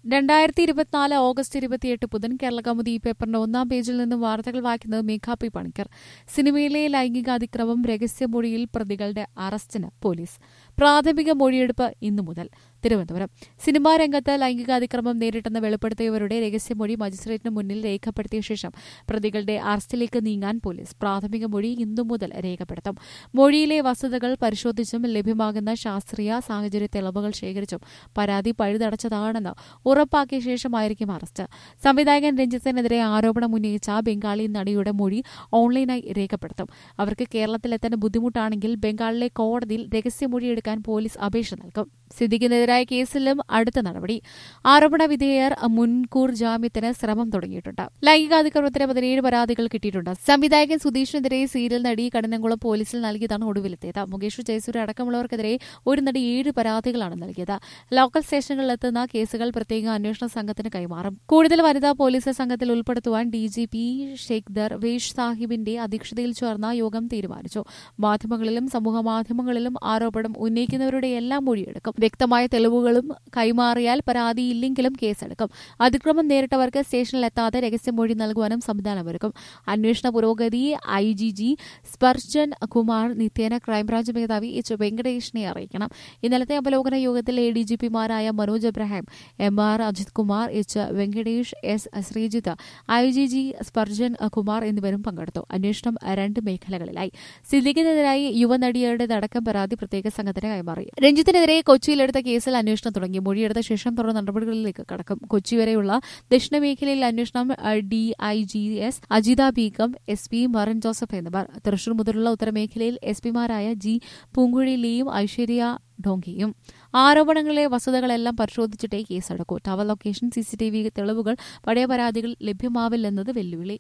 രണ്ടായിരത്തി ഇരുപത്തിനാല് ഓഗസ്റ്റ് ഇരുപത്തിയെട്ട് ബുധൻ കേരള കൗമുദി ഈ പേപ്പറിന്റെ ഒന്നാം പേജിൽ നിന്നും വാർത്തകൾ വായിക്കുന്നത് മേഘാ പി പണിക്കർ സിനിമയിലെ ലൈംഗികാതിക്രമം രഹസ്യമൊഴിയിൽ പ്രതികളുടെ അറസ്റ്റിന് പോലീസ് പ്രാഥമിക മൊഴിയെടുപ്പ് ഇന്നു മുതൽ തിരുവനന്തപുരം സിനിമാ രംഗത്ത് ലൈംഗികാതിക്രമം നേരിട്ടെന്ന് വെളിപ്പെടുത്തിയവരുടെ രഹസ്യമൊഴി മജിസ്ട്രേറ്റിന് മുന്നിൽ രേഖപ്പെടുത്തിയ ശേഷം പ്രതികളുടെ അറസ്റ്റിലേക്ക് നീങ്ങാൻ പോലീസ് പ്രാഥമിക മൊഴി ഇന്നു മുതൽ രേഖപ്പെടുത്തും മൊഴിയിലെ വസ്തുതകൾ പരിശോധിച്ചും ലഭ്യമാകുന്ന ശാസ്ത്രീയ സാഹചര്യ തെളിവുകൾ ശേഖരിച്ചും പരാതി പഴുതടച്ചതാണെന്ന് ഉറപ്പാക്കിയ ശേഷമായിരിക്കും അറസ്റ്റ് സംവിധായകൻ രഞ്ജിത്തിനെതിരെ ആരോപണം ഉന്നയിച്ച ബംഗാളി നടിയുടെ മൊഴി ഓൺലൈനായി രേഖപ്പെടുത്തും അവർക്ക് കേരളത്തിലെത്താൻ ബുദ്ധിമുട്ടാണെങ്കിൽ ബംഗാളിലെ കോടതിയിൽ രഹസ്യമൊഴിയെടുക്കാൻ പോലീസ് അപേക്ഷ നൽകും സിദ്ദിഖിനെതിരായ കേസിലും അടുത്ത നടപടി ആരോപണ വിധേയർ മുൻകൂർ ജാമ്യത്തിന് ശ്രമം തുടങ്ങിയിട്ടുണ്ട് ലൈംഗികാതിക്രമത്തിന് പതിനേഴ് പരാതികൾ കിട്ടിയിട്ടുണ്ട് സംവിധായകൻ സുധീഷിനെതിരെ സീരിയൽ നടി കടനംകുളം പോലീസിൽ നൽകിയതാണ് ഒടുവിലെത്തിയത് മുകേഷ് ജയസൂര്യ അടക്കമുള്ളവർക്കെതിരെ ഒരു നടി ഏഴ് പരാതികളാണ് നൽകിയത് ലോക്കൽ സ്റ്റേഷനുകളിലെത്തുന്ന കേസുകൾ പ്രത്യേക അന്വേഷണ സംഘത്തിന് കൈമാറും കൂടുതൽ വനിതാ പോലീസ് സംഘത്തിൽ ഉൾപ്പെടുത്തുവാൻ D G P Sheikh Darvesh സാഹിബിന്റെ അധ്യക്ഷതയിൽ ചേർന്ന യോഗം തീരുമാനിച്ചു മാധ്യമങ്ങളിലും സമൂഹമാധ്യമങ്ങളിലും ആരോപണം ഉന്നയിക്കുന്നവരുടെ എല്ലാം മൊഴിയെടുക്കും വ്യക്തമായ തെളിവുകളും കൈമാറിയാൽ പരാതിയില്ലെങ്കിലും കേസെടുക്കും അതിക്രമം നേരിട്ടവർക്ക് സ്റ്റേഷനിലെത്താതെ രഹസ്യമൊഴി നൽകുവാനും സംവിധാനമൊരുക്കും അന്വേഷണ പുരോഗതി I G G Sparshan Kumar നിത്യേന ക്രൈംബ്രാഞ്ച് മേധാവി എച്ച് വെങ്കടേഷിനെ അറിയിക്കണം ഇന്നലത്തെ അവലോകന യോഗത്തിൽ എ ഡി ജി പിമാരായ Manoj Abraham M R Ajith Kumar H Venkatesh S Sreejith I G G Sparjan Kumar എന്നിവരും പങ്കെടുത്തു അന്വേഷണം രണ്ട് മേഖലകളിലായി സിദ്ദിഖിനെതിരായി യുവനടിയുടേതടക്കം പരാതി പ്രത്യേക സംഘത്തിന് കൈമാറി രഞ്ജിത്തിനെതിരെ കൊച്ചിയിലെടുത്ത കേസിൽ അന്വേഷണം തുടങ്ങി മൊഴിയെടുത്ത ശേഷം തുടർ നടപടികളിലേക്ക് കടക്കും കൊച്ചി വരെയുള്ള ദക്ഷിണ മേഖലയിൽ അന്വേഷണം D I G S Ajitha Begum S P Merin Joseph എന്നിവർ തൃശൂർ മുതലുള്ള ഉത്തരമേഖലയിൽ എസ് പിമാരായ ജി പൂങ്കുഴി ലീയും ഐശ്വര്യ ഡോങ്കിയും ആരോപണങ്ങളിലെ വസ്തുതകളെല്ലാം പരിശോധിച്ചിട്ടേ കേസെടുക്കൂ ടവർ ലൊക്കേഷൻ സിസിടിവി തെളിവുകൾ പഴയ പരാതികൾ ലഭ്യമാവില്ലെന്നത് വെല്ലുവിളി